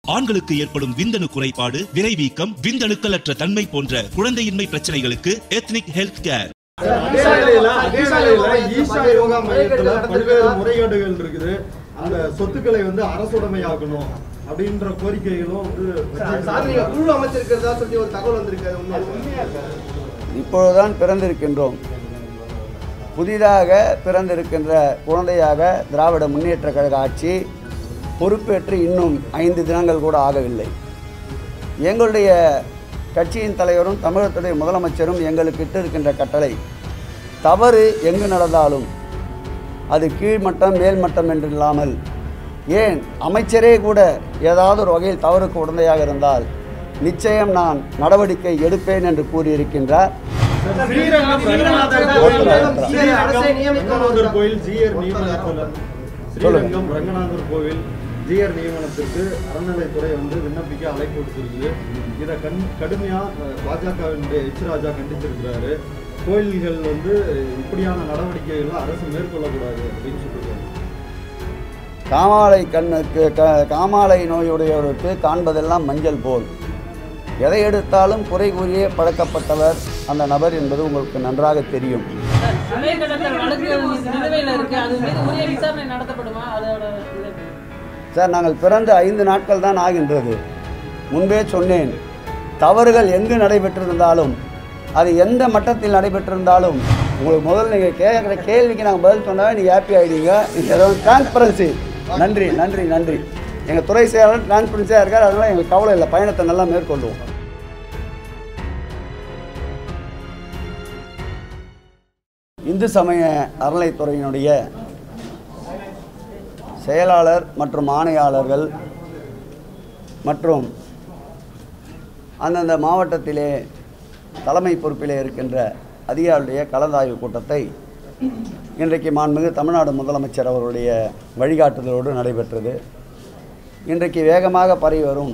ஆண்களுக்கு ஏற்படும் விந்தணு குறைபாடு விரைவீக்கம் விந்தணுக்களற்ற தன்மை போன்ற குழந்தையின்மை பிரச்சனைகளுக்கு எத்னிக் ஹெல்த் கேர் அதே வேளையில அதே வேளையில ஈஷா யோகா மையத்துல பல்வேறு முறைகேடுகள் இருக்குது அந்த சொத்துக்களை வந்து அரசுடைமையாக்கணும் அப்படின்ற கோரிக்கைகளும் வந்து சார் நீங்க குழு அமைச்சிருக்கிறதா சொல்லி ஒரு தகவல் வந்திருக்காரு உண்மையா இப்பொழுதுதான் பிறந்திருக்கின்றோம் புதிதாக பிறந்திருக்கின்ற குழந்தையாக திராவிட முன்னேற்ற கழக ஆட்சி பொறுப்பேற்று இன்னும் ஐந்து தினங்கள் கூட ஆகவில்லை எங்களுடைய கட்சியின் தலைவரும் தமிழகத்துடைய முதலமைச்சரும் எங்களுக்கு இட்டிருக்கின்ற கட்டளை தவறு எங்கு நடந்தாலும் அது கீழ்மட்டம் மேல்மட்டம் என்று இல்லாமல் ஏன் அமைச்சரே கூட ஏதாவது ஒரு வகையில் தவறுக்கு உடந்தையாக இருந்தால் நிச்சயம் நான் நடவடிக்கை எடுப்பேன் என்று கூறியிருக்கின்றார் ஸ்ரீரங்கம் ரங்கநாதர் கோயில் ஸ்ரீரங்கம் ரங்கநாதர் கோயில் ஜிஆர் நியமனத்தில் ஸ்ரீரங்கம் ரங்கநாதர் கோவில் ஜிஆர் நியமனத்திற்கு அறநிலைத்துறை வந்து விண்ணப்பிக்க அழைப்பு விடுத்திருக்குது இதை கண் கடுமையா அஹ், பாஜகவினுடைய எச் ராஜா கண்டிச்சிருக்கிறாரு கோயில்கள் வந்து இப்படியான நடவடிக்கைகளை அரசு மேற்கொள்ளக்கூடாது அப்படின்னு சொல்லியிருக்காங்க காமாலை கண்ணுக்கு க காமாலை நோயுடையவருக்கு காண்பதெல்லாம் மஞ்சள் போல் எதை எடுத்தாலும் குறை கூறியே பழக்கப்பட்டவர் அந்த நபர் என்பது உங்களுக்கு நன்றாக தெரியும் இணையதளத்தில் வழக்கு நிலுவையில் இருக்கு அது மீது உரிய விசாரணை நடத்தப்படுமா அதோட இது சார் நாங்கள் பிறந்து ஐந்து நாட்கள் தான் ஆகின்றது முன்பே சொன்னேன் தவறுகள் எங்கு நடைபெற்றிருந்தாலும் அது எந்த மட்டத்தில் நடைபெற்றிருந்தாலும் உங்களுக்கு முதல்ல நீங்கள் கேட்குற கேள்விக்கு நாங்கள் பதில் சொன்னாவே நீங்கள் ஹாப்பி ஆகிடுவீங்க இது டிரான்ஸ்பரன்சி நன்றி நன்றி நன்றி எங்கள் துறை செயலாளர் டிரான்ஸ்பரன்சியாக இருக்கார் அதனால் எங்களுக்கு கவலை இல்லை பயணத்தை நல்லா மேற்கொள்வோம் இந்து சமய அறநிலைத்துறையினுடைய செயலாளர் மற்றும் ஆணையாளர்கள் மற்றும் அந்தந்த மாவட்டத்திலே தலைமை பொறுப்பிலே இருக்கின்ற அதிகாரிகளுடைய கலந்தாய்வு கூட்டத்தை இன்றைக்கு மாண்புமிகு தமிழ்நாடு முதலமைச்சர் அவருடைய வழிகாட்டுதலோடு நடைபெற்றது இன்றைக்கு வேகமாக பரவி வரும்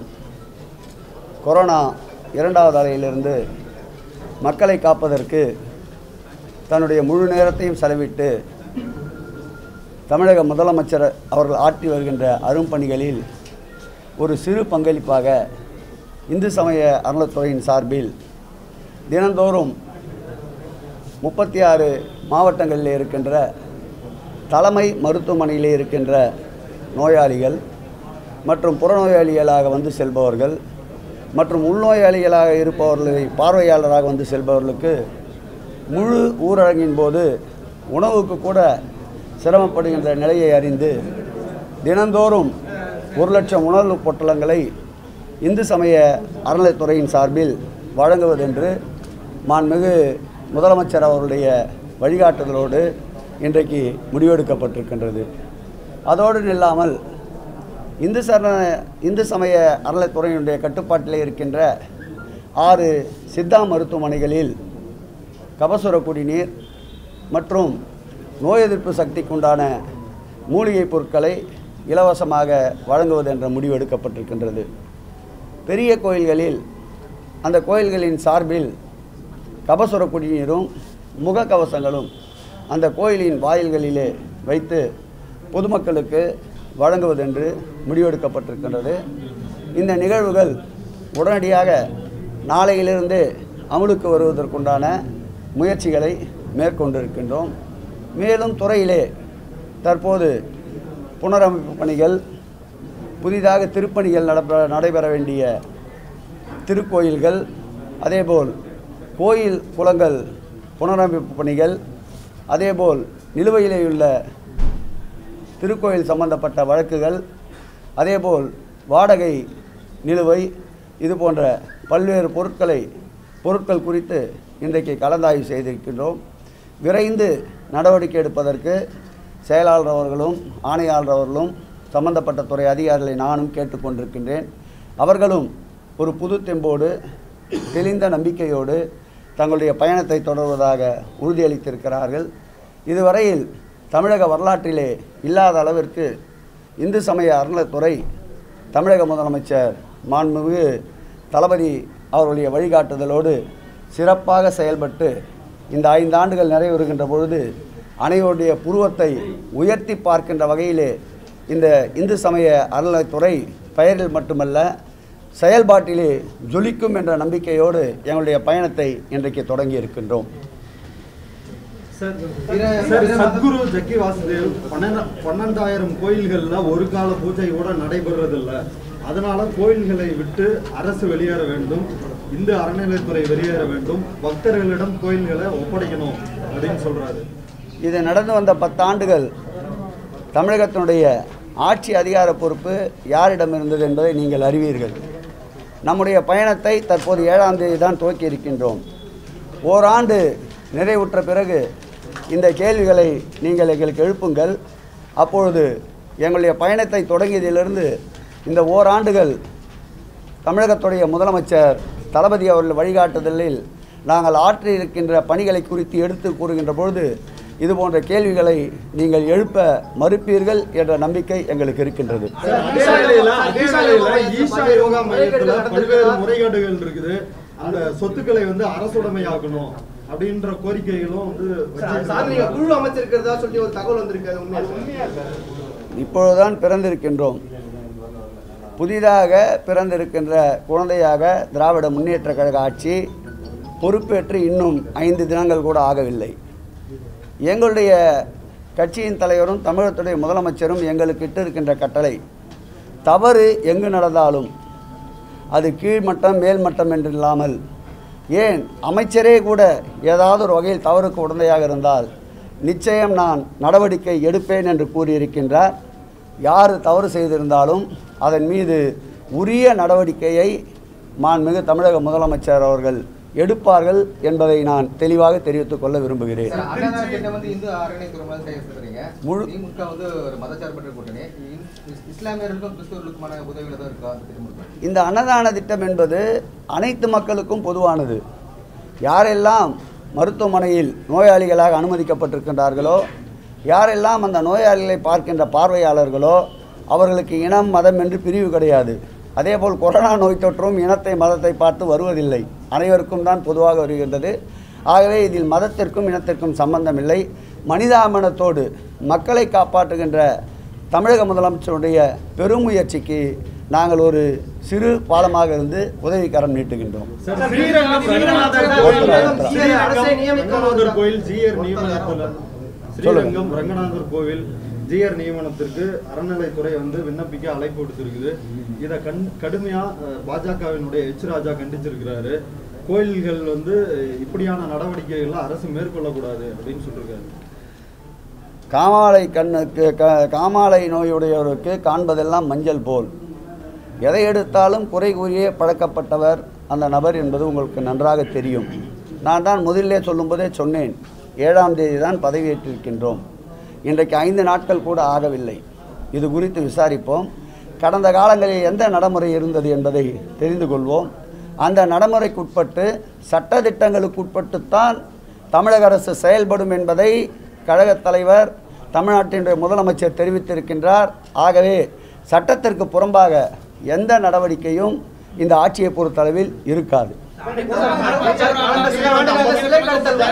கொரோனா இரண்டாவது அலையிலிருந்து மக்களை காப்பதற்கு தன்னுடைய முழு நேரத்தையும் செலவிட்டு தமிழக முதலமைச்சர் அவர்கள் ஆற்றி வருகின்ற அரும்பணிகளில் ஒரு சிறு பங்களிப்பாக இந்து சமய அறநிலைத்துறையின் சார்பில் தினந்தோறும் முப்பத்தி ஆறு மாவட்டங்களில் இருக்கின்ற தலைமை மருத்துவமனையிலே இருக்கின்ற நோயாளிகள் மற்றும் புறநோயாளிகளாக வந்து செல்பவர்கள் மற்றும் உள்நோயாளிகளாக இருப்பவர்களை பார்வையாளராக வந்து செல்பவர்களுக்கு முழு ஊரடங்கின் போது உணவுக்கு கூட சிரமப்படுகின்ற நிலையை அறிந்து தினந்தோறும் ஒரு லட்சம் உணவு பொட்டலங்களை இந்து சமய அறநிலைத்துறையின் சார்பில் வழங்குவதென்று மாண்புமிகு முதலமைச்சர் அவருடைய வழிகாட்டுதலோடு இன்றைக்கு முடிவெடுக்கப்பட்டிருக்கின்றது அதோடு நில்லாமல் இந்து சரண இந்து சமய அறநிலைத்துறையினுடைய கட்டுப்பாட்டில் இருக்கின்ற ஆறு சித்தா மருத்துவமனைகளில் கபசுர குடிநீர் மற்றும் நோய் எதிர்ப்பு சக்திக்குண்டான மூலிகைப் பொருட்களை இலவசமாக வழங்குவது என்ற முடிவு எடுக்கப்பட்டிருக்கின்றது பெரிய கோயில்களில் அந்த கோயில்களின் சார்பில் கபசுர குடிநீரும் முகக்கவசங்களும் அந்த கோயிலின் வாயில்களிலே வைத்து பொதுமக்களுக்கு வழங்குவதென்று முடிவெடுக்கப்பட்டிருக்கின்றது இந்த நிகழ்வுகள் உடனடியாக நாளையிலிருந்து அமலுக்கு வருவதற்குண்டான முயற்சிகளை மேற்கொண்டிருக்கின்றோம் மேலும் துறையிலே தற்போது புனரமைப்பு பணிகள் புதிதாக திருப்பணிகள் நடப்ப நடைபெற வேண்டிய திருக்கோயில்கள் அதேபோல் கோயில் குளங்கள் புனரமைப்பு பணிகள் அதேபோல் நிலுவையிலே உள்ள திருக்கோயில் சம்பந்தப்பட்ட வழக்குகள் அதேபோல் வாடகை நிலுவை இது போன்ற பல்வேறு பொருட்களை பொருட்கள் குறித்து இன்றைக்கு கலந்தாய்வு செய்திருக்கின்றோம் விரைந்து நடவடிக்கை எடுப்பதற்கு செயலாளர் அவர்களும் ஆணையாளர் அவர்களும் சம்பந்தப்பட்ட துறை அதிகாரிகளை நானும் கேட்டுக்கொண்டிருக்கின்றேன் அவர்களும் ஒரு புது தெம்போடு தெளிந்த நம்பிக்கையோடு தங்களுடைய பயணத்தை தொடர்வதாக உறுதியளித்திருக்கிறார்கள் இதுவரையில் தமிழக வரலாற்றிலே இல்லாத அளவிற்கு இந்து சமய அறநிலைத்துறை தமிழக முதலமைச்சர் மாண்புமிகு தளபதி அவருடைய வழிகாட்டுதலோடு சிறப்பாக செயல்பட்டு இந்த ஐந்து ஆண்டுகள் நிறைவேறுகின்ற பொழுது அனைவருடைய புருவத்தை உயர்த்தி பார்க்கின்ற வகையிலே இந்த இந்து சமய அறநிலைத்துறை பெயரில் மட்டுமல்ல செயல்பாட்டிலே ஜொலிக்கும் என்ற நம்பிக்கையோடு எங்களுடைய பயணத்தை இன்றைக்கு தொடங்கி இருக்கின்றோம் சார் சார் சத்குரு ஜக்கி வாசுதேவ் பன்னெண்டு பன்னெண்டாயிரம் கோயில்கள்ல ஒரு கால பூஜை கூட நடைபெறதில்ல அதனால கோயில்களை விட்டு அரசு வெளியேற வேண்டும் இந்து அறநிலைத்துறை வெளியேற வேண்டும் பக்தர்களிடம் கோயில்களை ஒப்படைக்கணும் அப்படின்னு சொல்றாரு இது நடந்து வந்த பத்தாண்டுகள் தமிழகத்தினுடைய ஆட்சி அதிகார பொறுப்பு யாரிடம் இருந்தது என்பதை நீங்கள் அறிவீர்கள் நம்முடைய பயணத்தை தற்போது ஏழாம் தேதி தான் துவக்கி இருக்கின்றோம் ஓராண்டு நிறைவுற்ற பிறகு இந்த கேள்விகளை நீங்கள் எங்களுக்கு எழுப்புங்கள் அப்பொழுது எங்களுடைய பயணத்தை தொடங்கியதிலிருந்து இந்த ஓராண்டுகள் தமிழகத்துடைய முதலமைச்சர் தளபதி அவர்கள் வழிகாட்டுதலில் நாங்கள் ஆற்றி இருக்கின்ற பணிகளை குறித்து எடுத்து கூறுகின்ற பொழுது இது போன்ற கேள்விகளை நீங்கள் எழுப்ப மறுப்பீர்கள் என்ற நம்பிக்கை எங்களுக்கு இருக்கின்றது அதே வேளையில அதே வேளையில ஈஷா யோகா மையத்துல பல்வேறு முறைகேடுகள் இருக்குது அந்த சொத்துக்களை வந்து அரசுடைமையாக்கணும் அப்படின்ற கோரிக்கைகளும் வந்து சார் நீங்க வச்சிருக்காங்க. குழு அமைச்சிருக்கிறதா சொல்லி ஒரு தகவல் வந்திருக்கு அது உண்மையா சார்? இப்பொழுதுதான் பிறந்திருக்கின்றோம் புதிதாக பிறந்திருக்கின்ற குழந்தையாக திராவிட முன்னேற்றக் கழக ஆட்சி பொறுப்பேற்று இன்னும் ஐந்து தினங்கள் கூட ஆகவில்லை எங்களுடைய கட்சியின் தலைவரும் தமிழகத்துடைய முதலமைச்சரும் எங்களுக்கு இட்டிருக்கின்ற கட்டளை தவறு எங்கு நடந்தாலும் அது கீழ்மட்டம் மேல்மட்டம் என்று இல்லாமல் ஏன் அமைச்சரே கூட ஏதாவது ஒரு வகையில் தவறுக்கு உடந்தையாக இருந்தால் நிச்சயம் நான் நடவடிக்கை எடுப்பேன் என்று கூறியிருக்கின்றார் யார் தவறு செய்திருந்தாலும் அதன் மீது உரிய நடவடிக்கையை மாண்புமிகு தமிழக முதலமைச்சர் அவர்கள் எடுப்பார்கள் என்பதை நான் தெளிவாக தெரிவித்துக் கொள்ள விரும்புகிறேன் சார், அன்னதான திட்டம் வந்து இந்து அறநிலைத்துறை மூலம் செய்ய சொல்றீங்க. முழு- திமுக வந்து ஒரு மதச்சார்பற்ற கூட்டணி இஸ்- இஸ்லாமியர்களுக்கும் கிறிஸ்தவர்களுக்குமான உதவிகள் தான் இருக்கா அந்த திட்டம் இருக்கா? இந்த அன்னதான திட்டம் என்பது அனைத்து மக்களுக்கும் பொதுவானது யாரெல்லாம் மருத்துவமனையில் நோயாளிகளாக அனுமதிக்கப்பட்டிருக்கின்றார்களோ யாரெல்லாம் அந்த நோயாளிகளை பார்க்கின்ற பார்வையாளர்களோ அவர்களுக்கு இனம் மதம் என்று பிரிவு கிடையாது அதேபோல் கொரோனா நோய் தொற்றும் இனத்தை மதத்தை பார்த்து வருவதில்லை அனைவருக்கும் தான் பொதுவாக வருகின்றது ஆகவே இதில் மதத்திற்கும் இனத்திற்கும் சம்பந்தமில்லை மனிதாபிமானத்தோடு மக்களை காப்பாற்றுகின்ற தமிழக முதலமைச்சருடைய பெருமுயற்சிக்கு நாங்கள் ஒரு சிறு பாலமாக இருந்து உதவிக்கரம் நீட்டுகின்றோம் சார், ஸ்ரீரங்கம் ரங்கநாதர் கோயில் ஸ்ரீரங்கம் ரங்கநாதர் கோயில் ஜிஆர் நியமனத்துல ஸ்ரீரங்கம் ரங்கநாதர் கோவில் ஜிஆர் நியமனத்திற்கு அறநிலைத்துறை வந்து விண்ணப்பிக்க அழைப்பு விடுத்திருக்குது இதை கண் கடுமையா அஹ், பாஜகவினுடைய எச் ராஜா கண்டிச்சிருக்கிறாரு கோயில்கள் வந்து இப்படியான நடவடிக்கைகளை அரசு மேற்கொள்ளக்கூடாது அப்படின்னு சொல்லியிருக்காரு காமாலை கண்ணுக்கு க காமாலை நோயுடையவருக்கு காண்பதெல்லாம் மஞ்சள் போல் எதை எடுத்தாலும் குறை கூறியே பழக்கப்பட்டவர் அந்த நபர் என்பது உங்களுக்கு நன்றாக தெரியும் நான் தான் முதலிலே சொல்லும்போதே சொன்னேன் ஏழாம் தேதி தான் பதவியேற்றிருக்கின்றோம் இன்றைக்கு ஐந்து நாட்கள் கூட ஆகவில்லை இது குறித்து விசாரிப்போம் கடந்த காலங்களில் எந்த நடைமுறை இருந்தது என்பதை தெரிந்து கொள்வோம் அந்த நடைமுறைக்குட்பட்டு சட்டதிட்டங்களுக்குட்பட்டுத்தான் தமிழக அரசு செயல்படும் என்பதை கழகத் தலைவர் தமிழ்நாட்டினுடைய முதலமைச்சர் தெரிவித்திருக்கின்றார் ஆகவே சட்டத்திற்கு புறம்பாக எந்த நடவடிக்கையும் இந்த ஆட்சியை பொறுத்தளவில் இருக்காது கடந்த சில ஆண்டுகளாக சிலை கடத்தல்ல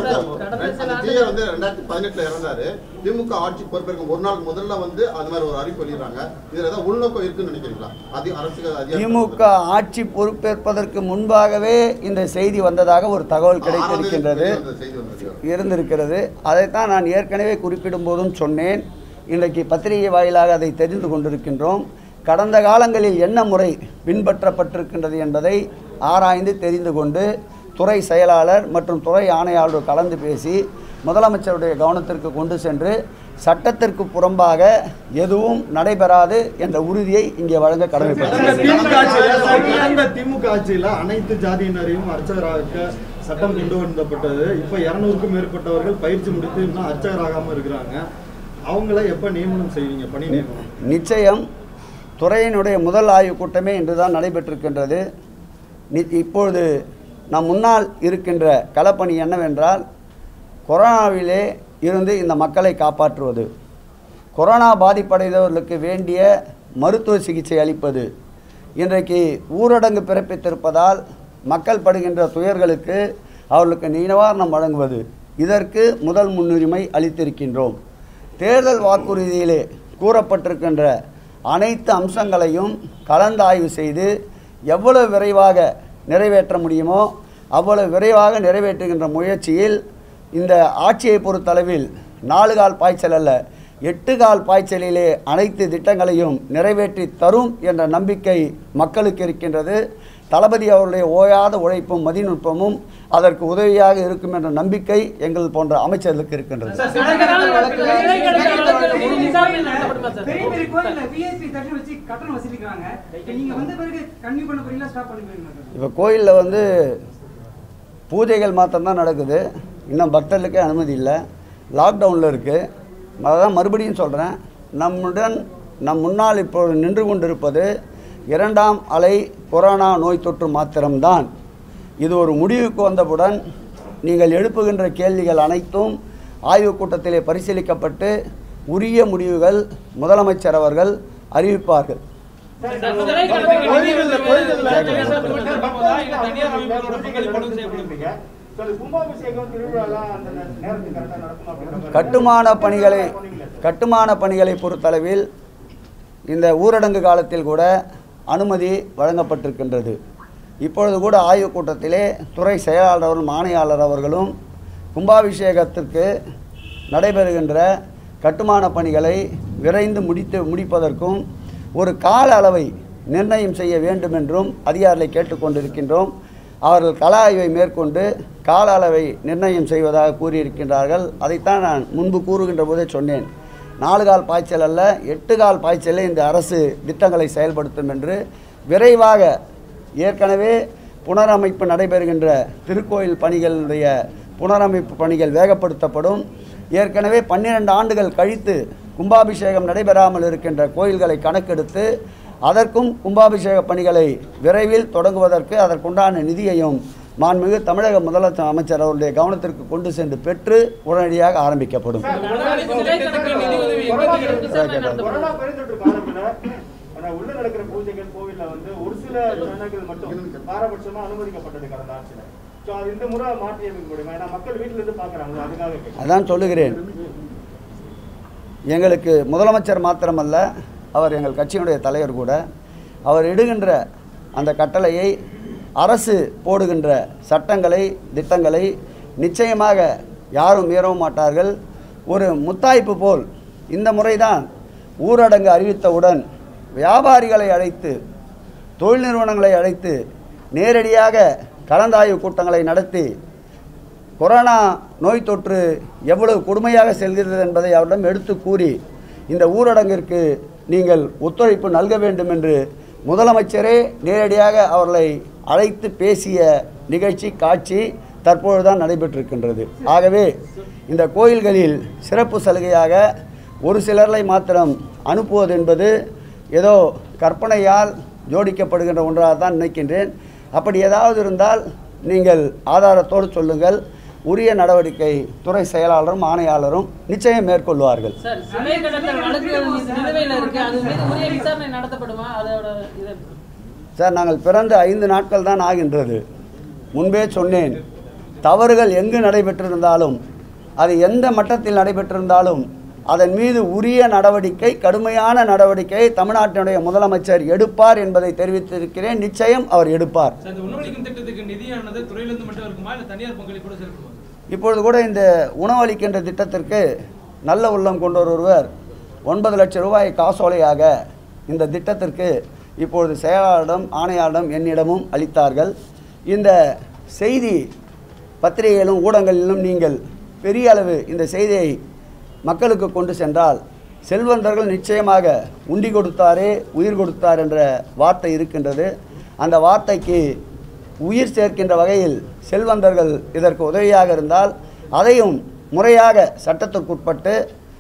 ஜிஆர் வந்து ரெண்டாயிரத்தி பதினெட்டுல இறந்தாரு திமுக ஆட்சி பொறுப்பேற்கும் ஒரு நாள் முதல்ல வந்து அது மாதிரி ஒரு அறிவிப்பு வெளியிடுறாங்க இதுல ஏதாவது உள்நோக்கம் இருக்குன்னு நினைக்கிறீங்களா அது அரசுக்கு அதிகாரம் திமுக ஆட்சி பொறுப்பேற்பதற்கு முன்பாகவே இந்த செய்தி வந்ததாக ஒரு தகவல் கிடைத்திருக்கின்றது ஆறாம் தேதி செய்தி வந்திருக்கு. இருந்திருக்கிறது அதைத்தான் நான் ஏற்கனவே குறிப்பிடும் போதும் சொன்னேன் இன்றைக்கு பத்திரிகை வாயிலாக அதை தெரிந்து கொண்டிருக்கின்றோம் கடந்த காலங்களில் என்ன முறை பின்பற்றப்பட்டிருக்கின்றது என்பதை ஆராய்ந்து தெரிந்து கொண்டு துறை செயலாளர் மற்றும் துறை ஆணையாளர் கலந்து பேசி முதலமைச்சருடைய கவனத்திற்கு கொண்டு சென்று சட்டத்திற்கு புறம்பாக எதுவும் நடைபெறாது என்ற உறுதியை இங்கே வழங்க கடந்த கடமைப்பட்டிருக்கிறேன் திமுக ஆட்சியில கடந்த திமுக ஆட்சியில அனைத்து ஜாதியினரையும் அர்ச்சகராக சட்டம் கொண்டு வந்தப்பட்டது இப்ப இருநூறுக்கும் மேற்பட்டவர்கள் பயிற்சி முடித்து இன்னும் அர்ச்சகராகாம இருக்கிறாங்க அவங்கள எப்ப நியமனம் செய்வீங்க பணி நியமனம் நிச்சயம் துறையினுடைய முதல் ஆய்வுக் கூட்டமே இன்று தான் நடைபெற்றிருக்கின்றது நி இப்பொழுது நம் முன்னால் இருக்கின்ற களப்பணி என்னவென்றால் கொரோனாவிலே இருந்து இந்த மக்களை காப்பாற்றுவது கொரோனா பாதிப்படைந்தவர்களுக்கு வேண்டிய மருத்துவ சிகிச்சை அளிப்பது இன்றைக்கு ஊரடங்கு பிறப்பித்திருப்பதால் மக்கள் படுகின்ற துயர்களுக்கு அவர்களுக்கு நிவாரணம் வழங்குவது இதற்கு முதல் முன்னுரிமை அளித்திருக்கின்றோம் தேர்தல் வாக்குறுதியிலே கூறப்பட்டிருக்கின்ற அனைத்து அம்சங்களையும் கலந்தாய்வு செய்து எவ்வளவு விரைவாக நிறைவேற்ற முடியுமோ அவ்வளவு விரைவாக நிறைவேற்றுகின்ற முயற்சியில் இந்த ஆட்சியை பொறுத்தளவில் நாலு கால் பாய்ச்சல் அல்ல எட்டு கால் பாய்ச்சலிலே அனைத்து திட்டங்களையும் நிறைவேற்றி தரும் என்ற நம்பிக்கை மக்களுக்கு இருக்கின்றது தளபதி அவருடைய ஓயாத உழைப்பும் மதிநுட்பமும் அதற்கு உதவியாக இருக்கும் என்ற நம்பிக்கை எங்கள் போன்ற அமைச்சர்களுக்கு இருக்கின்றது விசாரணை நடத்தப்படுமா சார் பெரிய பெரிய கோயில்ல விஐபி தட்டு வச்சு கட்டணம் வசூலிக்கிறாங்க இப்ப நீங்க வந்த பிறகு கன்டினியூ பண்ண போறீங்களா ஸ்டாப் பண்ண போறீங்களா சார் இப்போ கோயிலில் வந்து பூஜைகள் மாத்திரம்தான் நடக்குது இன்னும் பக்தர்களுக்கே அனுமதி இல்லை லாக்டவுனில் இருக்குது அதான் மறுபடியும் சொல்கிறேன் நம்முடன் நம் முன்னால் இப்பொழுது நின்று கொண்டிருப்பது இரண்டாம் அலை கொரோனா நோய் தொற்று மாத்திரம்தான் இது ஒரு முடிவுக்கு வந்தவுடன் நீங்கள் எழுப்புகின்ற கேள்விகள் அனைத்தும் ஆய்வுக் கூட்டத்திலே பரிசீலிக்கப்பட்டு உரிய முடிவுகள் முதலமைச்சர் அவர்கள் அறிவிப்பார்கள் சிலை கட்டணம் கோயில்கள்ல கோயில்கள்ல போதா, இல்ல தனியார் அமைப்புகளோட பங்களிப்பு கொண்டு செய்யப்படுமா? கும்பாபிஷேகம் திருவிழாலாம் அந்த நேரத்துக்கு கரெக்டாக நடக்கும் அப்படின்ற மாதிரி கட்டுமான பணிகளை கட்டுமான பணிகளை பொறுத்தளவில் இந்த ஊரடங்கு காலத்தில் கூட அனுமதி வழங்கப்பட்டிருக்கின்றது இப்பொழுது கூட ஆய்வுக் கூட்டத்திலே துறை செயலாளர் அவர்களும் ஆணையாளர் அவர்களும் கும்பாபிஷேகத்திற்கு நடைபெறுகின்ற கட்டுமான பணிகளை விரைந்து முடித்து முடிப்பதற்கும் ஒரு கால அளவை நிர்ணயம் செய்ய வேண்டும் என்றும் அதிகாரிகளை கேட்டுக்கொண்டிருக்கின்றோம் அவர்கள் கள ஆய்வை மேற்கொண்டு கால அளவை நிர்ணயம் செய்வதாக கூறியிருக்கின்றார்கள் அதைத்தான் நான் முன்பு கூறுகின்ற போதே சொன்னேன் நாலு கால் பாய்ச்சல் அல்ல எட்டு கால் பாய்ச்சலே இந்த அரசு திட்டங்களை செயல்படுத்தும் என்று விரைவாக ஏற்கனவே புனரமைப்பு நடைபெறுகின்ற திருக்கோயில் பணிகளுடைய புனரமைப்பு பணிகள் வேகப்படுத்தப்படும் ஏற்கனவே பன்னிரண்டு ஆண்டுகள் கழித்து கும்பாபிஷேகம் நடைபெறாமல் இருக்கின்ற கோயில்களை கணக்கெடுத்து அதற்கும் கும்பாபிஷேக பணிகளை விரைவில் தொடங்குவதற்கு அதற்குண்டான நிதியையும் மாண்புமிகு தமிழக முதலமைச்சர் அமைச்சர் அவருடைய கவனத்திற்கு கொண்டு சென்று பெற்று உடனடியாக ஆரம்பிக்கப்படும் சிலை கட்டணம் நிதி உதவி எங்க கிடைக்கும்? விசாரணை நடத்தப்படுமா? கொரோனா பெருந்தொற்று காலத்துல ஆனா உள்ள நடக்கிற பூஜைகள் கோவில்ல வந்து ஒரு சில ஜனங்கள் மட்டும் பாரபட்சமா அனுமதிக்கப்பட்டது கடந்த ஆட்சியில சோ அது இந்த முறை மாற்றி அமைக்க முடியுமா ஏன்னா மக்கள் வீட்டுல இருந்து பாக்குறாங்க அதுக்காக கேட்கிறேன். அதான் சொல்லுகிறேன் எங்களுக்கு முதலமைச்சர் மாத்திரமல்ல அவர் எங்கள் கட்சியினுடைய தலைவர் கூட அவர் இடுகின்ற அந்த கட்டளையை அரசு போடுகின்ற சட்டங்களை திட்டங்களை நிச்சயமாக யாரும் மீறவும் மாட்டார்கள் ஒரு முத்தாய்ப்பு போல் இந்த முறைதான் ஊரடங்கு அறிவித்தவுடன் வியாபாரிகளை அழைத்து தொழில் நிறுவனங்களை அழைத்து நேரடியாக கலந்தாய்வு கூட்டங்களை நடத்தி கொரோனா நோய் தொற்று எவ்வளவு கொடுமையாக செல்கிறது என்பதை அவரிடம் எடுத்து கூறி இந்த ஊரடங்கிற்கு நீங்கள் ஒத்துழைப்பு நல்க வேண்டும் என்று முதலமைச்சரே நேரடியாக அவர்களை அழைத்து பேசிய நிகழ்ச்சி காட்சி தற்பொழுதுதான் நடைபெற்றிருக்கின்றது ஆகவே இந்த கோயில்களில் சிறப்பு சலுகையாக ஒரு சிலரை மாத்திரம் அனுப்புவது என்பது ஏதோ கற்பனையால் ஜோடிக்கப்படுகின்ற ஒன்றாக தான் நினைக்கின்றேன் அப்படி ஏதாவது இருந்தால் நீங்கள் ஆதாரத்தோடு சொல்லுங்கள் உரிய நடவடிக்கை துறை செயலாளரும் ஆணையாளரும் நிச்சயம் மேற்கொள்வார்கள் சார் சிலை கடத்தல் வழக்குகள் மீது நிலுவையில் இருக்கு அது மீது உரிய விசாரணை நடத்தப்படுமா அதோட இது சார் நாங்கள் பிறந்து ஐந்து நாட்கள் தான் ஆகின்றது முன்பே சொன்னேன் தவறுகள் எங்கு நடைபெற்றிருந்தாலும் அது எந்த மட்டத்தில் நடைபெற்றிருந்தாலும் அதன் மீது உரிய நடவடிக்கை கடுமையான நடவடிக்கை தமிழ்நாட்டினுடைய முதலமைச்சர் எடுப்பார் என்பதை தெரிவித்திருக்கிறேன் நிச்சயம் அவர் எடுப்பார் சார் இந்த உணவளிக்கும் திட்டத்துக்கு நிதியானது துறையிலிருந்து மட்டும் இருக்குமா இல்ல தனியார் பங்களிப்போட சேர்க்குமா இப்பொழுது கூட இந்த உணவளிக்கின்ற திட்டத்திற்கு நல்ல உள்ளம் கொண்டவர் ஒருவர் ஒன்பது லட்சம் ரூபாய் காசோலையாக இந்த திட்டத்திற்கு இப்பொழுது செயலாளரிடம் ஆணையாளரிடம் என்னிடமும் அளித்தார்கள் இந்த செய்தி பத்திரிகைகளிலும் ஊடகங்களிலும் நீங்கள் பெரிய அளவு இந்த செய்தியை மக்களுக்கு கொண்டு சென்றால் செல்வந்தர்கள் நிச்சயமாக உண்டி கொடுத்தாரே உயிர் கொடுத்தார் என்ற வார்த்தை இருக்கின்றது அந்த வார்த்தைக்கு உயிர் சேர்க்கின்ற வகையில் செல்வந்தர்கள் இதற்கு உதவியாக இருந்தால் அதையும் முறையாக சட்டத்திற்குட்பட்டு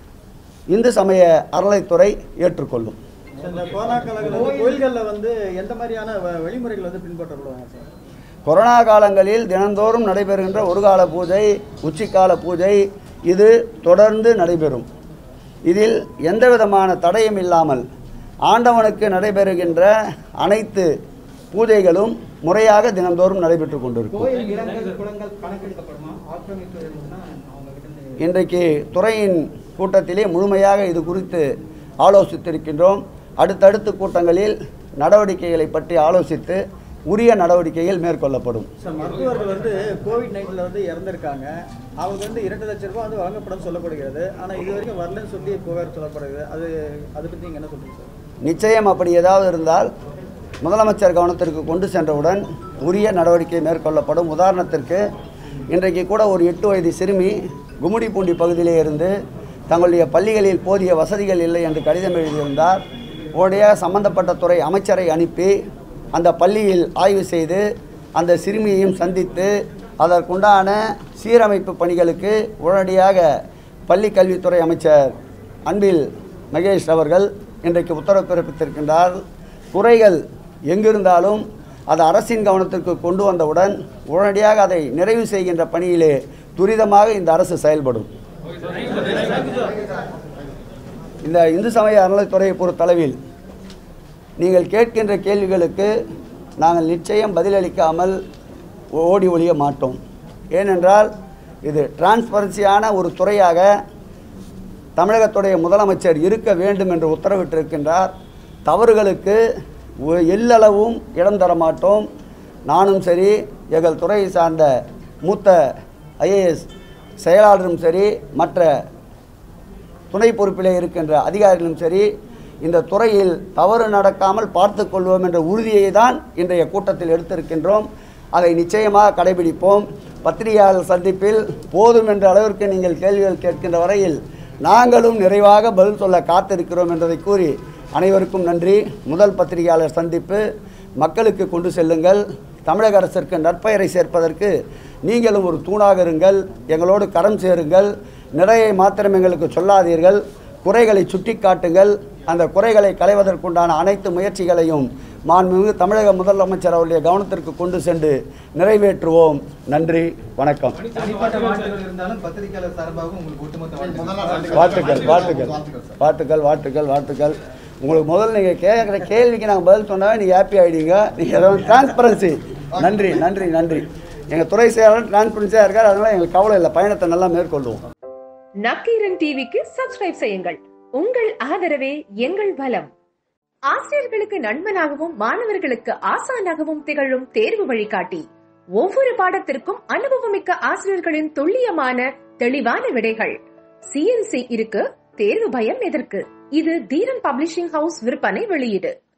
இந்து சமய அறநிலைத்துறை ஏற்றுக்கொள்ளும் இந்த கொரோனா காலங்களில் கோயில்கள்ல வந்து எந்த மாதிரியான வ- வழிமுறைகள் வந்து பின்பற்றப்படுவாங்க சார் கொரோனா காலங்களில் தினந்தோறும் நடைபெறுகின்ற ஒரு கால பூஜை உச்சிக்கால பூஜை இது தொடர்ந்து நடைபெறும் இதில் எந்த விதமான தடையும் இல்லாமல் ஆண்டவனுக்கு நடைபெறுகின்ற அனைத்து பூஜைகளும் முறையாக தினந்தோறும் நடைபெற்று கொண்டிருக்கும் கோயில் நிலங்கள் குளங்கள் கணக்கெடுக்கப்படுமா ஆக்கிரமிப்பு இருந்துச்சுன்னா அவங்க கிட்ட இருந்து இன்றைக்கு துறையின் கூட்டத்திலே முழுமையாக இது குறித்து ஆலோசித்திருக்கின்றோம் அடுத்தடுத்த கூட்டங்களில் நடவடிக்கைகளை பற்றி ஆலோசித்து உரிய நடவடிக்கைகள் மேற்கொள்ளப்படும் சார் மருத்துவர்கள் வந்து கோவிட் நைன்டீன்ல வந்து இறந்திருக்காங்க அவங்க வந்து இரண்டு லட்சம் ரூபாய் வந்து வழங்கப்படும் சொல்லப்படுகிறது ஆனா இது வரைக்கும் வரலன்னு சொல்லி புகார் சொல்லப்படுகிறது அது அதை பத்தி நீங்க என்ன சொல்றீங்க சார் நிச்சயம் அப்படி ஏதாவது இருந்தால் முதலமைச்சர் கவனத்திற்கு கொண்டு சென்றவுடன் உரிய நடவடிக்கை மேற்கொள்ளப்படும் உதாரணத்திற்கு இன்றைக்கு கூட ஒரு எட்டு வயது சிறுமி கும்மிடிப்பூண்டி பகுதியிலே இருந்து தங்களுடைய பள்ளிகளில் போதிய வசதிகள் இல்லை என்று கடிதம் எழுதியிருந்தார் உடனடியாக சம்பந்தப்பட்ட துறை அமைச்சரை அனுப்பி அந்த பள்ளியில் ஆய்வு செய்து அந்த சிறுமியையும் சந்தித்து அதற்குண்டான சீரமைப்பு பணிகளுக்கு உடனடியாக பள்ளி கல்வித்துறை அமைச்சர் அன்பில் மகேஷ் அவர்கள் இன்றைக்கு உத்தரவு பிறப்பித்திருக்கின்றார் துறைகள் எங்கிருந்தாலும் அது அரசின் கவனத்திற்கு கொண்டு வந்தவுடன் உடனடியாக அதை நிறைவு செய்கின்ற பணியிலே துரிதமாக இந்த அரசு செயல்படும் இந்த இந்து சமய அறநிலைத்துறையை பொறுத்தளவில் நீங்கள் கேட்கின்ற கேள்விகளுக்கு நாங்கள் நிச்சயம் பதிலளிக்காமல் ஓடி ஒழிய மாட்டோம் ஏனென்றால் இது டிரான்ஸ்பரன்சியான ஒரு துறையாக தமிழகத்துடைய முதலமைச்சர் இருக்க வேண்டும் என்று உத்தரவிட்டிருக்கின்றார் தவறுகளுக்கு ஒ- எல்லளவும் இடம் தர மாட்டோம் நானும் சரி எங்கள் துறையை சார்ந்த மூத்த ஐஏஎஸ் செயலாளரும் சரி மற்ற துணை பொறுப்பிலே இருக்கின்ற அதிகாரிகளும் சரி இந்த துறையில் தவறு நடக்காமல் பார்த்து கொள்வோம் என்ற உறுதியை தான் இன்றைய கூட்டத்தில் எடுத்திருக்கின்றோம் அதை நிச்சயமாக கடைபிடிப்போம் பத்திரிகையாளர் சந்திப்பில் போதும் என்ற அளவிற்கு நீங்கள் கேள்விகள் கேட்கின்ற வரையில் நாங்களும் நிறைவாக பதில் சொல்ல காத்திருக்கிறோம் என்பதை கூறி அனைவருக்கும் நன்றி முதல் பத்திரிகையாளர் சந்திப்பு மக்களுக்கு கொண்டு செல்லுங்கள் தமிழக அரசிற்கு நற்பெயரை சேர்ப்பதற்கு நீங்களும் ஒரு தூணாக இருங்கள் எங்களோடு கரம் சேருங்கள் நிறைய மாத்திரம் எங்களுக்கு சொல்லாதீர்கள் குறைகளை சுட்டிக்காட்டுங்கள் அந்த குறைகளை களைவதற்குண்டான அனைத்து முயற்சிகளையும் மாண்புமிகு தமிழக முதலமைச்சர் அவருடைய கவனத்திற்கு கொண்டு சென்று நிறைவேற்றுவோம் நன்றி வணக்கம் தனிப்பட்ட வாழ்த்துகள் இருந்தாலும் பத்திரிகையாளர் சார்பாக உங்களுக்கு ஒட்டுமொத்த வாழ்த்துக்கள் வாழ்த்துக்கள் வாழ்த்துக்கள் வாழ்த்துக்கள் வாழ்த்துக்கள் உங்களுக்கு முதல்ல நீங்கள் கேட்குற கேள்விக்கு நாங்கள் பதில் சொன்னாவே நீங்கள் ஹாப்பி ஆகிடுவீங்க நீங்கள் டிரான்ஸ்பரன்சி நன்றி நன்றி நன்றி எங்கள் துறை செயலாளர் டிரான்ஸ்பரன்சியாக இருக்கார் அதனால் எங்களுக்கு கவலை இல்லை பயணத்தை நல்லா மேற்கொள்வோம் நக்கீரன் டிவிக்கு சப்ஸ்கிரைப் செய்யுங்கள் உங்கள் ஆதரவே எங்கள் பலம் ஆசிரியர்களுக்கு நண்பனாகவும் மாணவர்களுக்கு ஆசானாகவும் திகழும் தேர்வு வழிகாட்டி ஒவ்வொரு பாடத்திற்கும் அனுபவமிக்க ஆசிரியர்களின் துல்லியமான தெளிவான விடைகள் சிஎன்சி இருக்கு தேர்வு பயம் எதற்கு இது தீரன் பப்ளிஷிங் ஹவுஸ் விற்பனை வெளியீடு